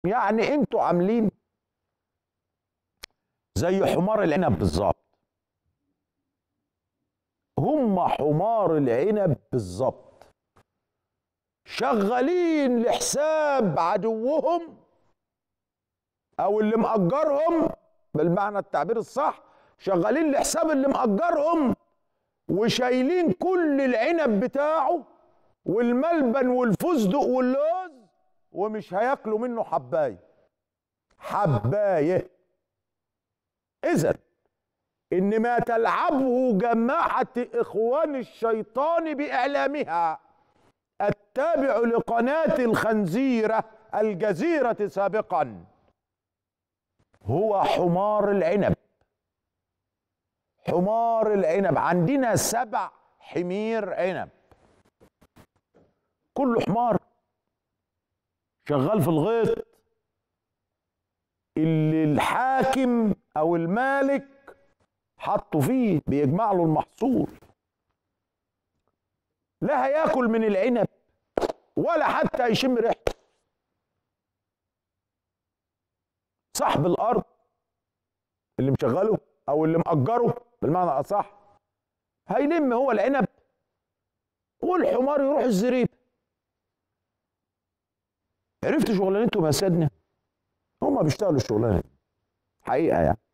يعني انتوا عاملين زي حمار العنب بالظبط هم حمار العنب بالظبط شغالين لحساب عدوهم او اللي مأجرهم بالمعنى التعبير الصح شغالين لحساب اللي مأجرهم وشايلين كل العنب بتاعه والملبن والفستق واللوز ومش هياكلوا منه حبايه حبايه اذا ان ما تلعبه جماعه اخوان الشيطان باعلامها التابع لقناه الخنزيره الجزيره سابقا هو حمار العنب حمار العنب عندنا سبع حمير عنب كله حمار شغال في الغيط اللي الحاكم او المالك حطه فيه بيجمع له المحصول لا هياكل من العنب ولا حتى يشم ريحته صاحب الارض اللي مشغله او اللي مأجره بالمعنى الاصح هيلم هو العنب والحمار يروح الزريب عرفت شغلانتهم يا سيدنا هما بيشتغلوا الشغلانه دي حقيقه يعني